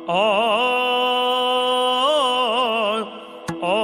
ಆ ಆ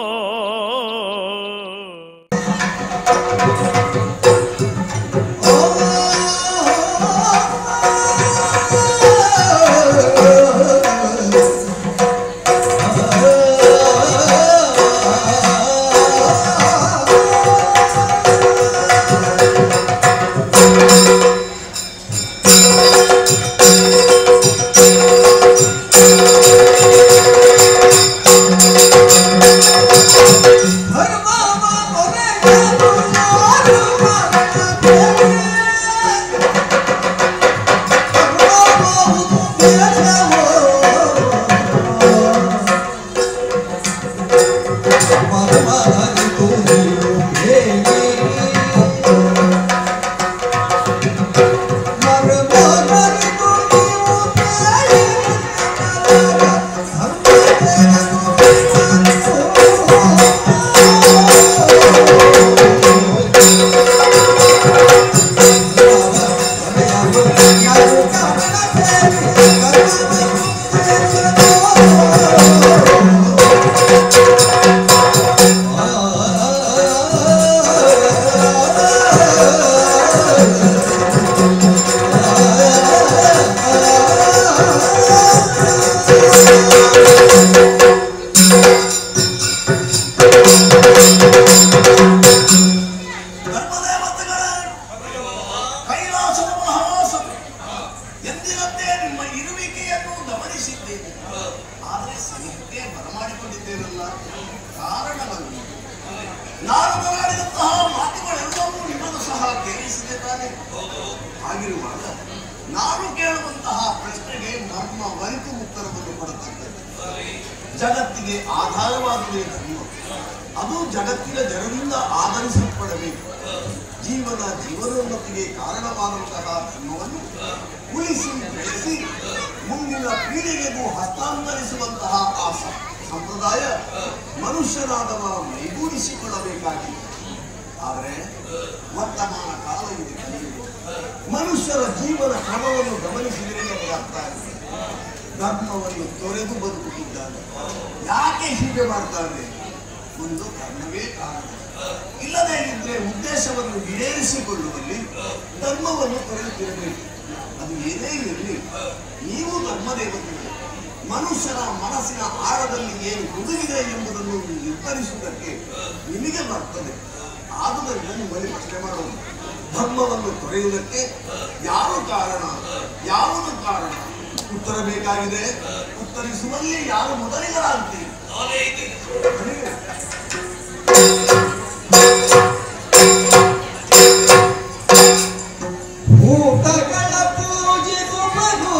ಧರ್ಮದೇವತೆಗಳೇ ಕೈಲಾಸದ ಮಹಾವಾಸವೇ ಎಂದಿನಂತೆ ನಿಮ್ಮ ಇರುವಿಕೆಯನ್ನು ಗಮನಿಸಿದ್ದೇನೆ ಆದರೆ ಸನಿಹಕ್ಕೆ ಬರಮಾಡಿಕೊಂಡಿದ್ದೇನಲ್ಲ ಕಾರಣವನ್ನು ನಾನು ಮಾತನಾಡಿದಂತಹ ಮಾತುಗಳೆಲ್ಲವೂ ನಿಮ್ಮನ್ನು ಸಹ ಕೇಳಿಸಿದೆ ತಾನೆ ಹಾಗಿರುವಾಗ ನಾನು ಕೇಳುವಂತಹ ಪ್ರಶ್ನೆಗೆ ನಮ್ಮ ವರಿತು ಉತ್ತರವನ್ನು ಕೊಡುತ್ತದೆ ಜಗತ್ತಿಗೆ ಆಧಾರವಾಗುವುದೇ ಧರ್ಮ ಅದು ಜಗತ್ತಿನ ಜನರಿಂದ ಆಧರಿಸಲ್ಪಡಬೇಕು ಜೀವನ ಜೀವನೋನ್ನತಿಗೆ ಕಾರಣವಾದಂತಹ ಧರ್ಮವನ್ನು ಉಳಿಸಿ ಬೆಳೆಸಿ ಮುಂದಿನ ಪೀಳಿಗೆಗೂ ಹಸ್ತಾಂತರಿಸುವಂತಹ ಆ ಸ- ಸಂಪ್ರದಾಯ ಮನುಷ್ಯನಾದವ ಮೈಗೂಡಿಸಿಕೊಳ್ಳಬೇಕಾಗಿದೆ ಆದರೆ ವರ್ತಮಾನ ಕಾಲ ಇದು ಕಲಿಯುವುದು ಮನುಷ್ಯರ ಜೀವನ ಕ್ರಮವನ್ನು ಗಮನಿಸಿದರೆ ನಮಗೆ ಅರ್ಥ ಆಗುತ್ತೆ ಧರ್ಮವನ್ನು ತೊರೆದು ಬದುಕುತ್ತಿದ್ದಾನೆ ಯಾಕೆ ಹೀಗೆ ಮಾಡ್ತಾನೆ ಒಂದು ಕರ್ಮವೇ ಕಾರಣ ಇಲ್ಲದೇ ಇದ್ರೆ ಉದ್ದೇಶವನ್ನು ಈಡೇರಿಸಿಕೊಳ್ಳುವಲ್ಲಿ ಧರ್ಮವನ್ನು ತೊರೆಯುತ್ತಿರಬೇಕು ಅದು ಏನೇ ಇರಲಿ ನೀವು ಧರ್ಮದೇವತೆಗಳು ಮನುಷ್ಯನ ಮನಸ್ಸಿನ ಆಳದಲ್ಲಿ ಏನು ಹುದುಗಿದೆ ಎಂಬುದನ್ನು ನಿರ್ಧರಿಸುವುದಕ್ಕೆ ನಿಮಗೆ ಬರ್ತದೆ ಆದುದರಿಂದ ನಿಮ್ಮಲ್ಲಿ ಪ್ರಶ್ನೆ ಮಾಡೋದು ಧರ್ಮವನ್ನು ತೊರೆಯುವುದಕ್ಕೆ ಯಾವ ಕಾರಣ ಯಾವುದು ಕಾರಣ ಉತ್ತರ ಬೇಕಾಗಿದೆ ಉತ್ತರಿಸುವಲ್ಲಿ ಯಾರು ಮೊದಲಿಗರಾಗ್ತೀರಿ ನನಗೆ ಭೂತಗಳ ಪೂಜಿಸುವುದು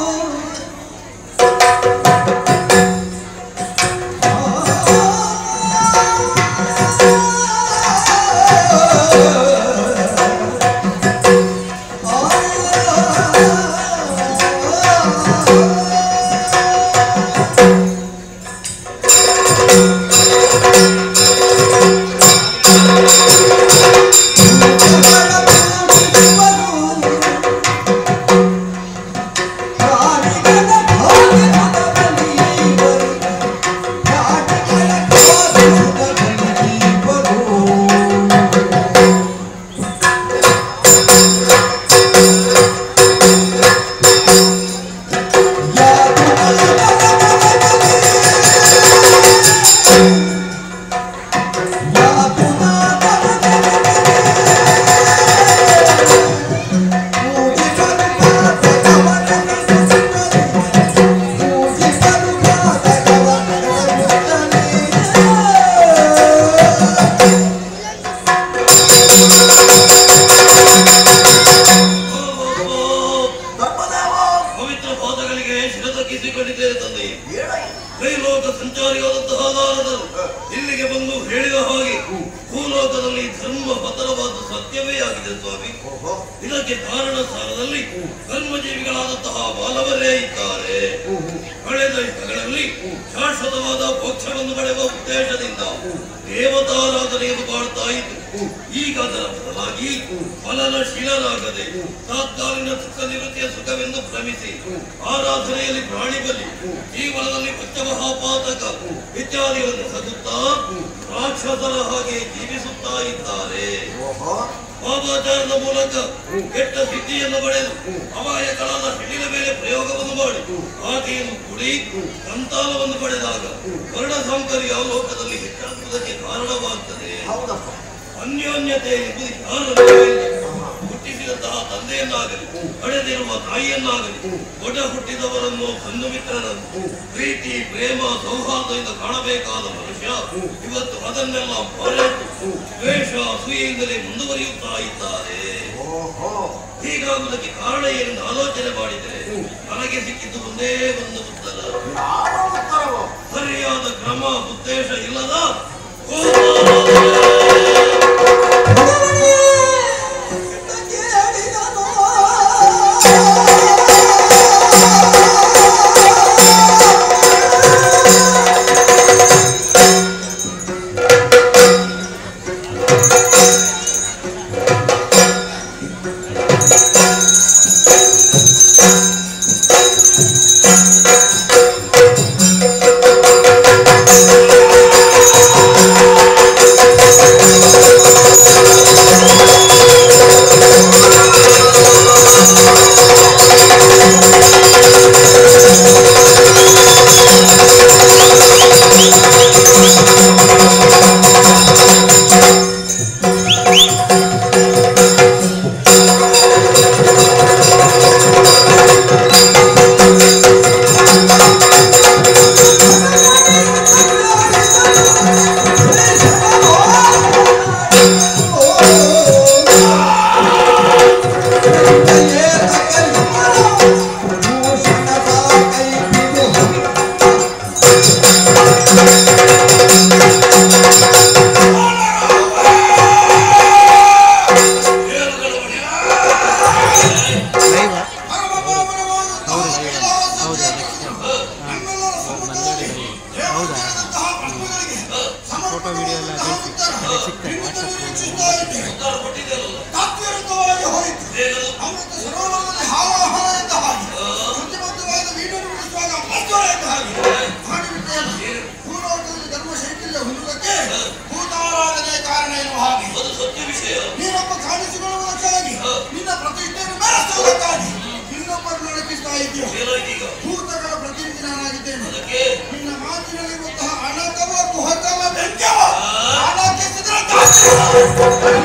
ಧರ್ಮದೇವ ಪವಿತ್ರ ಪಾದಗಳಿಗೆ ಶಿರತಕ್ಕಿಸಿಕೊಂಡಿದ್ದೇನೆ ತಂದೆ ಹೇಳ ತ್ರೈಲೋಕ ಸಂಚಾರಿಯಾದಂತಹ ನಾರದರು ಇಲ್ಲಿಗೆ ಬಂದು ಹೇಳಿದ ಹಾಗೆ ಭೂಲೋಕದಲ್ಲಿ ಧರ್ಮ ಪತನವಾದ ಸತ್ಯವೇ ಆಗಿದೆ ಸ್ವಾಮಿ ಓಹೋ ಇದಕ್ಕೆ ಕಾರಣ ಸ್ಥಾನದಲ್ಲಿ ಕರ್ಮಜೀವಿಗಳಾದಂತಹ ಮಾನವರೇ ಇದ್ದಾರೆ ಕಳೆದ ಯುಗಗಳಲ್ಲಿ ಶಾಶ್ವತವಾದ ಮೋಕ್ಷವನ್ನು ಪಡೆಯುವ ಉದ್ದೇಶದಿಂದ ದೇವತಾರಾಧನೆಯನ್ನು ಮಾಡ್ತಾ ಇದ್ದು ಈಗ ಅದರ ಬದಲಾಗಿ ಫಲನಶೀಲರಾಗದೆ ತಾತ್ಕಾಲಿನ ಸುಖ ನಿವೃತ್ತಿಯ ಸುಖವೆಂದು ಭ್ರಮಿಸಿ ಆರಾಧನೆಯಲ್ಲಿ ಪ್ರಾಣಿ ಬಲಿ ಜೀವನದಲ್ಲಿ ಪಂಚಮಹಾಪಾತಕ ಇತ್ಯಾದಿಗಳನ್ನು ಸಗುತ್ತಾ ರಾಕ್ಷಸರ ಹಾಗೆ ಜೀವಿಸುತ್ತಾ ಇದ್ದಾರೆ ಓಹೋ ಪಾಪಾಚಾರದ ಮೂಲಕ ಕೆಟ್ಟ ಸಿದ್ಧಿಯನ್ನು ಪಡೆದು ಅಪಾಯಕರಾದ ಹೆಣ್ಣಿನ ಮೇಲೆ ಪ್ರಯೋಗವನ್ನು ಮಾಡಿ ಆಕೆಯನ್ನು ಕುಡಿ ಸಂತಾನವನ್ನು ಪಡೆದಾಗ ವರ್ಣ ಸಾಂಕರ್ಯ ಲೋಕದಲ್ಲಿ ಹೆಚ್ಚಾಗುವುದಕ್ಕೆ ಕಾರಣವಾಗ್ತದೆ ಹೌದಪ್ಪ ಅನ್ಯೋನ್ಯತೆ ಎಂಬುದು ಯಾರಲ್ಲಿಲ್ಲ. ಹುಟ್ಟಿಸಿದಂತಹ ತಂದೆಯನ್ನಾಗಲಿ ಪಡೆದಿರುವ ತಾಯಿಯನ್ನಾಗಲಿ ಒಡ ಹುಟ್ಟಿದವರನ್ನು ಬಂಧು ಮಿತ್ರರನ್ನು ಪ್ರೀತಿ ಪ್ರೇಮ ಸೌಹಾರ್ದದಿಂದ ಕಾಣಬೇಕಾದ ಮನುಷ್ಯ ಇವತ್ತು ಅದನ್ನೆಲ್ಲ ಮರೆತು ದ್ವೇಷ ಅಸೂಯೆಯಿಂದಲೇ ಮುಂದುವರಿಯುತ್ತಾ ಇದ್ದಾರೆ ಓಹೋ ಹೀಗಾಗುವುದಕ್ಕೆ ಕಾರಣ ಏನೆಂದು ಆಲೋಚನೆ ಮಾಡಿದರೆ ನನಗೆ ಸಿಕ್ಕಿದ್ದು ಒಂದೇ ಒಂದು ಉತ್ತರ ಯಾವ ಉತ್ತರವೋ ಸರಿಯಾದ ಕ್ರಮ ಉದ್ದೇಶ ಇಲ್ಲದ ಗೋಮಾರಾಧನೆ. ಏನುಗಳ ಒಡೆಯ? ಫೋಟೋ ವಿಡಿಯೋ ಎಲ್ಲ ಕಳಿಸಿ ಅದೇ ಸಿಗ್ತದೆ ವಾಟ್ಸಪ್ ಉತ್ತರ ಕೊಟ್ಟಿದ್ದೆಯಲ್ಲ. ತಾತ್ವಿಕವಾಗಿ ಹೋಯಿತು ಏನದು? ಅಮೃತ ಸರೋವರದಲ್ಲಿ ಹಾಲಾಹಲ ಎಂದ ಹಾಗೆ ಶುದ್ಧಿಬದ್ಧವಾದ ವೀಣನ್ನು ನುಡಿಸುವಾಗ ಅಮೃತವೇ ಎಂದ ಹಾಗೆ ಮಾಡಿಬಿಟ್ಟೆಯಲ್ಲ ಭೂಲೋಕದಲ್ಲಿ ಧರ್ಮ ಶೈಥಿಲ್ಯ ಹೊಂದುವುದಕ್ಕೆ ಭೂತಾರಾಧನೆ ಕಾರಣ ಎನ್ನುವ ಹಾಗೆ ಅದು ಸತ್ಯ ವಿಷಯ ನೀನೊಬ್ಬ ಕಾಣಿಸಿಕೊಳ್ಳುವುದಕ್ಕಾಗಿ ನಿನ್ನ ಪ್ರತಿಷ್ಠೆಯನ್ನು ಬೆಳೆಸುವುದಕ್ಕಾಗಿ ಇನ್ನೊಬ್ಬರನ್ನು ನಡಕಿಸ್ತಾ ಇದೆಯೋ ಏನಾಯ್ತೀಗ ಭೂತಗಳ ಪ್ರತಿನಿಧಿ ನಾನಾಗಿದ್ದೇನೆ ಅದಕ್ಕೆ ನಿನ್ನ ಮಾತಿನಲ್ಲಿರುವಂತಹ ಅಣಕವ ಕುಹಕವ ವ್ಯಂಗ್ಯವ ಹಣಕ್ಕೆ ಸಿದ್ಧ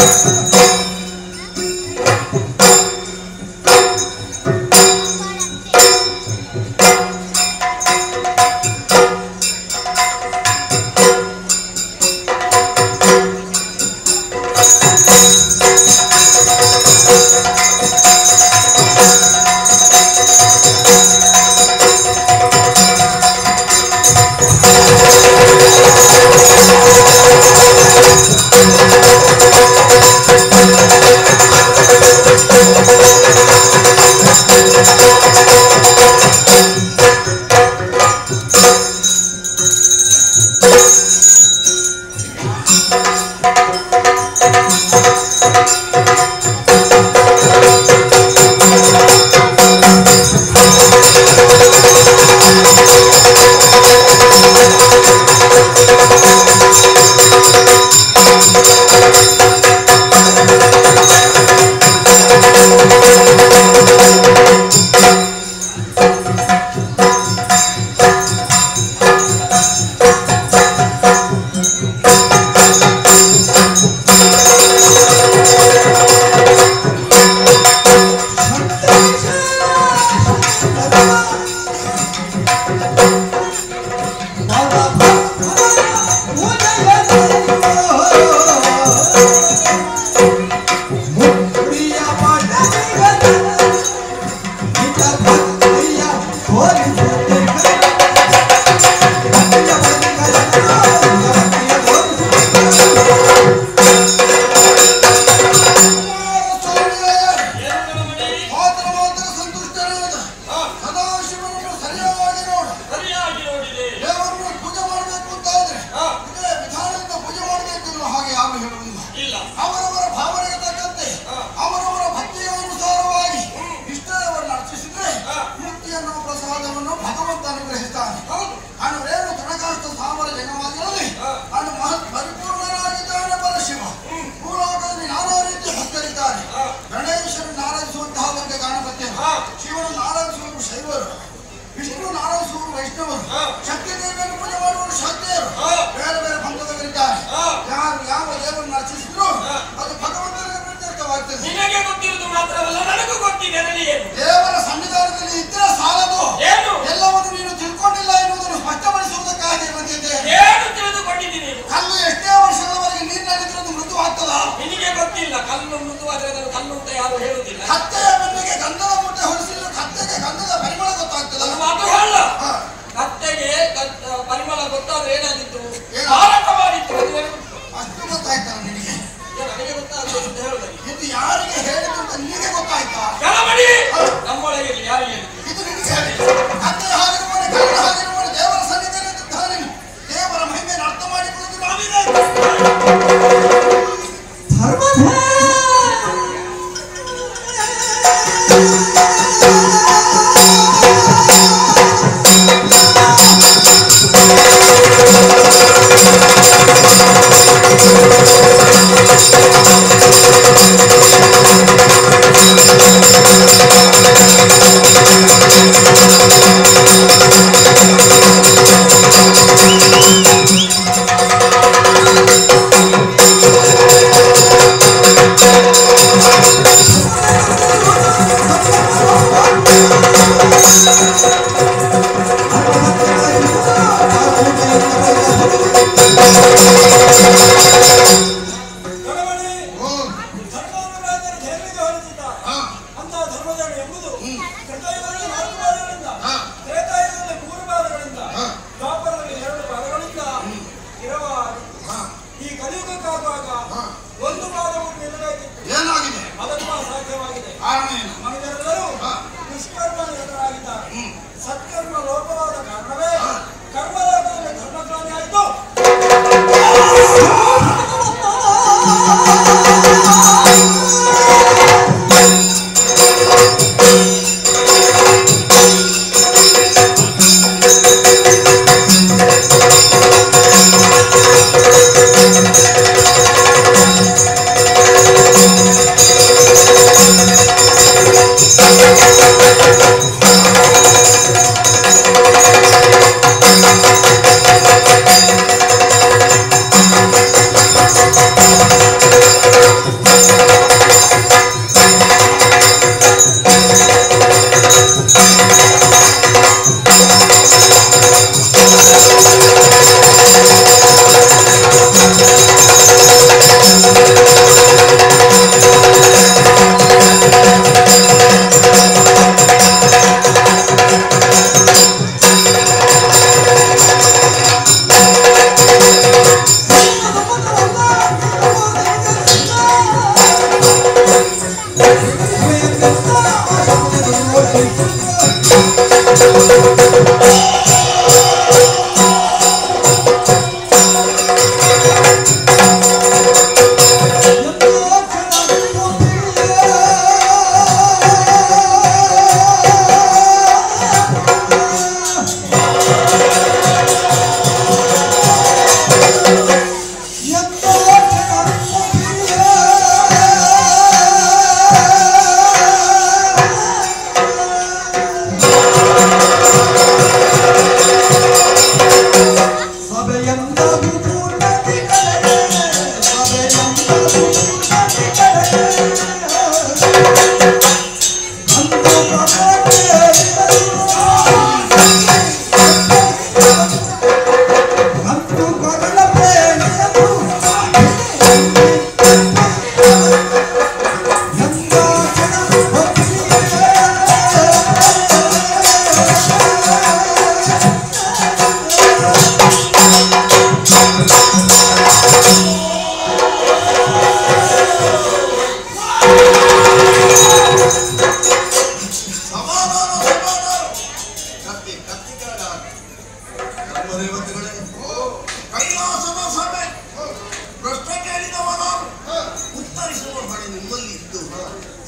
ಮಾತ್ರ ಮಾತ್ರ ಸಂತುಷ್ಟರಾದ ಸದಾಶಿವನನ್ನು ಸರಿಯಾಗಿ ನೋಡು ಸರಿಯಾಗಿ ನೋಡಿದೆ ದೇವರನ್ನು ಪೂಜೆ ಮಾಡಬೇಕು ಅಂತಾದ್ರೆ ಹಾ. ಇದೇ ವಿಧಾನದಿಂದ ಪೂಜೆ ಮಾಡಬೇಕು ಎನ್ನುವ ಹಾಗೆ ಯಾರು ಹೇಳುವುದಿಲ್ಲ ಇಲ್ಲ ಅವರವರ ಭಾವನೆಗೆ ತಕ್ಕಂತೆ ಹಾ. ಅವರವರ ಭಕ್ತಿಯ ಅನುಸಾರವಾಗಿ ಇಷ್ಟವನ್ನು ಅರ್ಚಿಸಿದ್ರೆ ಹಾ. ಮುಕ್ತಿಯನ್ನು ಪ್ರಸಾದವನ್ನು ಭಗವಂತ ಅನುಗ್ರಹಿಸ್ತಾನೆ ಹೌದು ಅನುರೇನು ತನಕಾಷ್ಟ ಸಾಮರ ಜಗಮಾದಿಗಳಲ್ಲಿ ಹಾ. ಅನು ಮಹತ್ ಪರಿಪೂರ್ಣನಾಗಿದ್ದಾನೆ ಪರಶಿವ ಭೂಲೋಕದಲ್ಲಿ ನಾನಾ ರೀತಿಯ ಭಕ್ತರಿದ್ದಾರೆ ಹಾ. ಗಣೇಶನನ್ನು ಆರಾಧಿಸುವಂತಹ ವರ್ಗ ಗಣಪತಿಯರು ಹಾ. ಶಿವನನ್ನು ಆರಾಧಿಸುವರು ಶೈವರು ವಿಷ್ಣು ಆರಾಧಿಸುವರು ವೈಷ್ಣವರು ಹಾ. ಶಕ್ತಿ ದೇವಿಯನ್ನು ಪೂಜೆ ಮಾಡುವರು ಶಾಕ್ತಿಯರು ಹಾ. ಬೇರೆ ಬೇರೆ ಪಂಥದವರಿದ್ದಾರೆ ಹಾ. ಯಾರು ಯಾವ ದೇವರನ್ನು ಅರ್ಚಿಸಿದ್ರು ಹಾ. ಅದು ಭಗವಂತನಿಗೆ ಪ್ರತ್ಯರ್ಥವಾಗ್ತದೆ ನಿನಗೆ ಗೊತ್ತಿರುವುದು ಮಾತ್ರವಲ್ಲ ನನಗೂ ಗೊತ್ತಿದೆ ನನಗೇನು ದೇವರ ಸನ್ನಿಧಾನದಲ್ಲಿ ಇದ್ರೆ ಸಾಲದು ಏನು ಎಲ್ಲವನ್ನು ನೀನು ತಿಳ್ಕೊಂಡಿಲ್ಲ ಎನ್ನುವುದನ್ನು ಸ್ಪಷ್ಟಪಡಿಸುವುದಕ್ಕಾಗಿ ಬಂದಿದ್ದೇನೆ ಏನು ತಿಳಿದುಕೊಂಡಿದ್ದೀನಿ ನೀನು ಕಲ್ಲು ಎಷ್ಟೇ ವರ್ಷಗಳವರೆಗೆ ನೀರಿನಲ್ಲಿದ್ರೆ ಅದು ಮೃದು ಆಗ್ತದ ನಿನಗೆ ಗೊತ್ತಿಲ್ಲ ಕಲ್ಲು ಮೃದುವಾದ್ರೆ ಅದನ್ನು ಕಲ್ಲು ಅಂತ ಯಾರು ಹೇಳುವುದಿಲ್ಲ ಕತ್ತೆಯ ಬೆನ್ನಿಗೆ ಗಂಧದ ಮೂಟೆ ಹೊರಿಸಿದ್ರೆ ಕತ್ತೆಗೆ ಗಂಧದ ಪರಿಮಳ ಗೊತ್ತಾಗ್ತದ ಅದು ಮಾತು ಹೇಳ ಹಾ. ಕತ್ತೆಗೆ ಕತ್- ಪರಿಮಳ ಗೊತ್ತಾದ್ರೆ ಏನಾದಿತ್ತು ಏನು? ಮಾರಾಟ ಮಾಡಿತ್ತು ಅದು ನನಗೆ ಗೊತ್ತು. ಅಷ್ಟು ಗೊತ್ತಾಯ್ತಾ ನಿನಗೆ ಇದು ನನಗೆ ಗೊತ್ತಾಗಬೇಕು ಅಂತ ಹೇಳುವುದಲ್ಲ ಇದು ಯಾರಿಗೆ ಹೇಳಿದ್ರು ಅಂತ ನಿನಗೆ ಗೊತ್ತಾಯ್ತಾ ಗಣಪತಿ ನಮ್ಮೊಳಗೆ ಇರ್ಲಿ, ಯಾರಿಗೆ ಹೇಳಿದ್ದು? ಇದು ನಿನಗೆ ಹೇಳಿ ಕತ್ತೆ ಹಾಗಿರುವವನು ಕಳ್ಳ ಹಾಗಿರುವವನು ದೇವರ ಸನ್ನಿಧಿಯಲ್ಲಿ ನಿಂತಿದ್ದಾನೆ ನೀನು. ದೇವರ ಮಹಿಮೆಯನ್ನು ಅರ್ಥ ಮಾಡಿಕೊಳ್ಳುವುದು ನಾವಿದೆ ಗಣಪತಿ ಓ, ಧರ್ಮಾನುರಾಜರು ದೇವರಿಗೆ ಹೊರಟಿದ್ದ ಹಾ, ಅಂತಹ ಧರ್ಮಜನ ಎಂಬುದು ಕೃತಯುಗದಲ್ಲಿ ನಾಲ್ಕು ಪಾದಗಳಿಂದ ಹಾ. ತ್ರೇತಾಯುಗದಲ್ಲಿ ಮೂರು ಪಾದಗಳಿಂದ ಹಾ. ದ್ವಾಪರದಲ್ಲಿ ಎರಡು ಪಾದಗಳಿಂದ ಇರವಾಗಿ ಹಾ, ಈ ಕಲಿಯುಗಕ್ಕಾಗುವಾಗ ಹಾ. ಒಂದು ಪಾದವು ನಿಲ್ಲಬೇಕಿತ್ತು ಏನಾಗಿದೆ ಅದನ್ನು ಸಾಧ್ಯವಾಗಿದೆ ಕಾರಣ ಏನು ಮನುಜರೆಲ್ಲರೂ ಹಾ. ದುಷ್ಕರ್ಮನ ಎದುರಾಗಿದ್ದಾರೆ ಹ್ಮ್. ಸತ್ಕರ್ಮ ಲೋಪವಾದ ಕಾರಣವೇ ಕರ್ಮಲೋಕದಲ್ಲಿ ಧರ್ಮಕ್ರಾಂತಿ ಆಯಿತು ಆ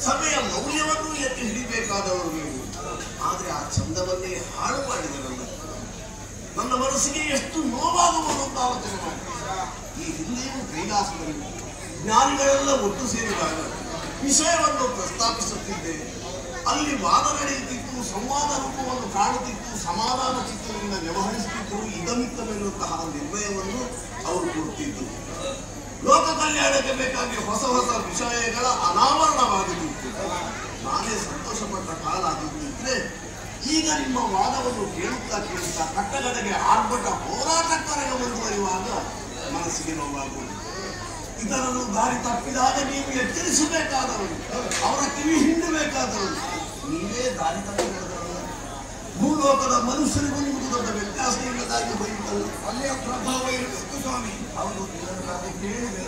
ಸಭೆಯ ಮೌಲ್ಯವನ್ನು ಎತ್ತಿ ಹಿಡಿಬೇಕಾದವರು ನೀವು ಆದ್ರೆ ಆ ಚಂದವನ್ನೇ ಹಾಳು ಮಾಡಿದರಲ್ಲ ನನ್ನ ಮನಸ್ಸಿಗೆ ಎಷ್ಟು ನೋವಾಗಬಹುದು ಅಂತ ಆಲೋಚನೆ ಮಾಡಿ ಈ ಹಿಂದೆಯೂ ಕೈಲಾಸದಲ್ಲಿ ಜ್ಞಾನಿಗಳೆಲ್ಲ ಒಟ್ಟು ಸೇರಿದಾಗ ವಿಷಯವನ್ನು ಪ್ರಸ್ತಾಪಿಸುತ್ತಿದ್ದೆ ಅಲ್ಲಿ ವಾದ ನಡೆಯುತ್ತಿತ್ತು ಸಂವಾದ ರೂಪವನ್ನು ಕಾಣುತ್ತಿತ್ತು ಸಮಾಧಾನ ಚಿತ್ತದಿಂದ ವ್ಯವಹರಿಸುತ್ತಿದ್ದರು ಇದಮಿತ್ತವೆನ್ನುವಂತಹ ನಿರ್ಣಯವನ್ನು ಅವರು ಕೊಡುತ್ತಿದ್ದರು ಲೋಕ ಕಲ್ಯಾಣಕ್ಕೆ ಬೇಕಾಗಿ ಹೊಸ ಹೊಸ ವಿಷಯಗಳ ಅನಾವರಣವಾಗುತ್ತಿತ್ತು ನಾನೇ ಸಂತೋಷಪಟ್ಟ ಕಾಲ ಅದು ಇದ್ರೆ ಈಗ ನಿಮ್ಮ ವಾದವನ್ನು ಕೇಳುತ್ತಾ ಕೇಳುತ್ತಾ ಕಟ್ಟಗಡೆಗೆ ಆರ್ಭಟ ಹೋರಾಟಕ್ಕರೆಗೆ ಮುಂದುವರಿಯುವಾಗ ಮನಸ್ಸಿಗೆ ನೋವಾಗುವುದು ಇತರನ್ನು ದಾರಿ ತಪ್ಪಿದಾಗ ನೀವು ಎಚ್ಚರಿಸಬೇಕಾದವರು ಅವರ ಕಿವಿ ಹಿಂಡಬೇಕಾದವರು ನೀವೇ ದಾರಿ ತಪ್ಪಿ ನಡೆದವರು. ಭೂಲೋಕದ ಮನುಷ್ಯರಿಗೂ ನಿಮಗೆ ದೊಡ್ಡ ವ್ಯತ್ಯಾಸ ಇಲ್ಲದಾಗಿ ಹೋಯಿತಲ್ಲ ಅಲ್ಲಿಯ ಪ್ರಭಾವ ಇರಬೇಕು ಸ್ವಾಮಿ ಅವರು ಇದನ್ನು ನಾನು ಕೇಳಿದೆ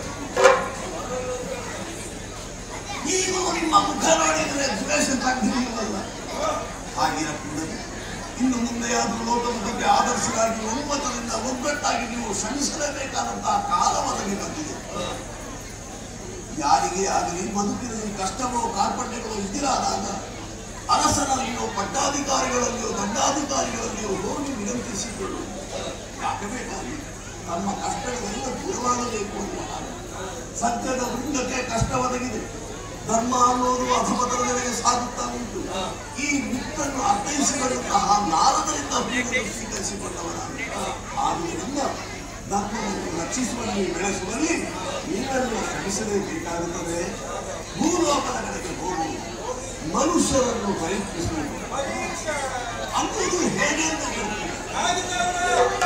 ನೀವು ನಿಮ್ಮ ಮುಖ ನೋಡಿದರೆ ಸುರೇಶ ತಗ್ಗಿರಲಿಲ್ಲಲ್ಲ ಹಾಗಿರಕೂಡದು ಇನ್ನು ಮುಂದೆಯಾದರೂ ಲೋಕದ ಬಗ್ಗೆ ಆದರ್ಶರಾಗಿ ಒಮ್ಮತದಿಂದ ಒಗ್ಗಟ್ಟಾಗಿ ನೀವು ಶ್ರಮಿಸಲೇಬೇಕಾದಂತಹ ಕಾಲ ಒದಗಿ ಬಂದಿದೆ ಯಾರಿಗೆ ಆಗಲಿ ಬದುಕಿನಲ್ಲಿ ಕಷ್ಟವೋ ಕಾರ್ಪಣ್ಯಗಳು ಇದ್ದಿರಾದಾಗ ಅರಸನಲ್ಲಿಯೋ ಪಟ್ಟಾಧಿಕಾರಿಗಳಲ್ಲಿಯೋ ದಂಡಾಧಿಕಾರಿಗಳಲ್ಲಿಯೋ ಹೋಗಿ ವಿನಂತಿಸಿಕೊಳ್ಳು ಯಾಕೆ ಬೇಕಾಗಿ ತಮ್ಮ ಕಷ್ಟಗಳೆಲ್ಲ ದೂರವಾಗಬೇಕು ಅಂತ ಸತ್ಯದ ವೃಂದಕ್ಕೆ ಕಷ್ಟ ಒದಗಿದೆ ಧರ್ಮ ಅನ್ನೋದು ಅಧಮತರದೆಡೆಗೆ ಸಾಗುತ್ತಾ ಉಂಟು ಈ ಮಿತ್ತನ್ನು ಅರ್ಥೈಸಿಕೊಳ್ಳುವಂತಹ ನಾರದರಿಂದ ಬೀಗನ್ನು ಸ್ವೀಕರಿಸಿಕೊಂಡವನಾണ് ಆದುದರಿಂದ ಧರ್ಮವನ್ನು ರಕ್ಷಿಸುವಲ್ಲಿ ಬೆಳೆಸುವಲ್ಲಿ ನೀವೆಲ್ಲರೂ ಶ್ರಮಿಸಲೇಬೇಕಾಗುತ್ತದೆ ಭೂಲೋಕದ ಕಡೆಗೆ ಹೋಗು ಮನುಷ್ಯರನ್ನು ಪರೀಕ್ಷಿಸುವುದು ಅನ್ನುವುದು ಹೇಗೆ ಅಂತ ಹೇಳ್ತೀನಿ ಆಗಿದ್ದಾರೆ